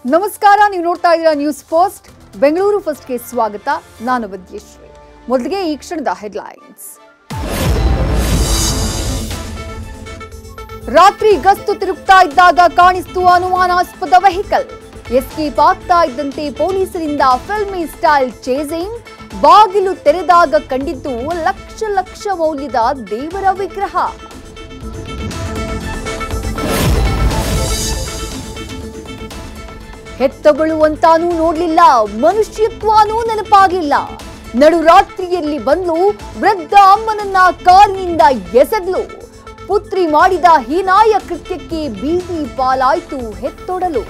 ನಮಸ್ಕಾರ ನೀವು ನೋಡ್ತಾ ಇದ್ದೀರಾ ನ್ಯೂಸ್ ಪೋಸ್ಟ್ ಬೆಂಗಳೂರು ಫಸ್ಟ್ಗೆ ಸ್ವಾಗತ ನಾನು ವಿದ್ಯಶ್ರೀ ಮೊದಲಿಗೆ ಈ ಕ್ಷಣದ ಹೆಡ್ಲೈನ್ಸ್ ರಾತ್ರಿ ಗಸ್ತು ತಿರುಗ್ತಾ ಇದ್ದಾಗ ಕಾಣಿಸ್ತು ಅನುಮಾನಾಸ್ಪದ ವೆಹಿಕಲ್ ಎಸ್ಕೇಪ್ ಆಗ್ತಾ ಇದ್ದಂತೆ ಪೊಲೀಸರಿಂದ ಫಿಲ್ಮಿ ಸ್ಟೈಲ್ ಚೇಸಿಂಗ್ ಬಾಗಿಲು ತೆರೆದಾಗ ಕಂಡಿದ್ದು ಲಕ್ಷ ಲಕ್ಷ ಮೌಲ್ಯದ ದೇವರ ವಿಗ್ರಹ ಹೆತ್ತಗಳು ಅಂತಾನೂ ನೋಡ್ಲಿಲ್ಲ ಮನುಷ್ಯತ್ವನೂ ನೆನಪಾಗ್ಲಿಲ್ಲ ನಡು ರಾತ್ರಿಯಲ್ಲಿ ಬಂದು ವೃದ್ಧ ಅಮ್ಮನನ್ನ ಕಾರಿನಿಂದ ಎಸೆದ್ಲು ಪುತ್ರಿ ಮಾಡಿದ ಹೀನಾಯ ಕೃತ್ಯಕ್ಕೆ ಬೀದಿ ಪಾಲಾಯ್ತು ಹೆತ್ತೊಡಲು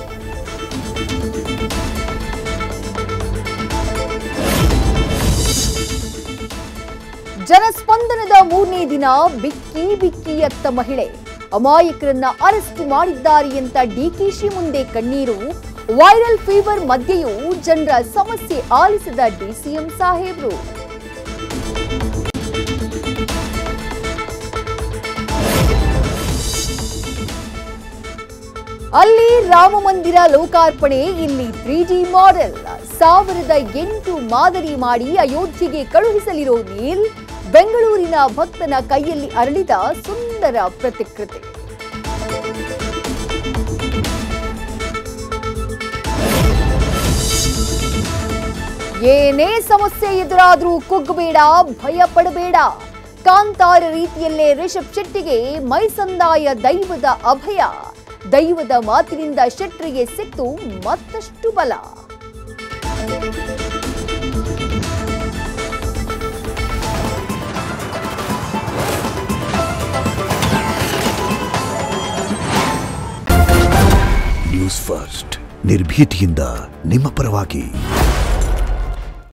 ಜನಸ್ಪಂದನದ ಮೂರನೇ ದಿನ ಬಿಕ್ಕಿ ಬಿಕ್ಕಿ ಎತ್ತ ಮಹಿಳೆ ಅಮಾಯಕರನ್ನ ಅರೆಸ್ಟ್ ಮಾಡಿದ್ದಾರೆ ಅಂತ ಡಿಕೆಶಿ ಮುಂದೆ ಕಣ್ಣೀರು ವೈರಲ್ ಫೀವರ್ ಮಧ್ಯೆಯೂ ಜನರ ಸಮಸ್ಯೆ ಆಲಿಸಿದ ಡಿಸಿಎಂ ಸಾಹೇಬ್ರು ಅಲ್ಲಿ ರಾಮ ಮಂದಿರ ಲೋಕಾರ್ಪಣೆ ಇಲ್ಲಿ ತ್ರೀ ಡಿ ಮಾಡೆಲ್ ಸಾವಿರದ ಎಂಟು ಮಾದರಿ ಮಾಡಿ ಅಯೋಧ್ಯೆಗೆ ಕಳುಹಿಸಲಿರೋ ನೀಲ್ ಬೆಂಗಳೂರಿನ ಭಕ್ತನ ಕೈಯಲ್ಲಿ ಅರಳಿದ ಸುಂದರ ಪ್ರತಿಕೃತಿ ಏನೇ ಸಮಸ್ಯೆ ಎದುರಾದ್ರೂ ಕುಗ್ಗಬೇಡ ಭಯ ಪಡಬೇಡ ಕಾಂತಾರ ರೀತಿಯಲ್ಲೇ ರಿಷಬ್ ಶೆಟ್ಟಿಗೆ ಮೈಸಂದಾಯ ದೈವದ ಅಭಯ ದೈವದ ಮಾತಿನಿಂದ ಶೆಟ್ರಿಗೆ ಸಿಕ್ತು ಮತ್ತಷ್ಟು ಬಲ ನ್ಯೂಸ್ ಫಸ್ಟ್ ನಿರ್ಭೀತಿಯಿಂದ ನಿಮ್ಮ ಪರವಾಗಿ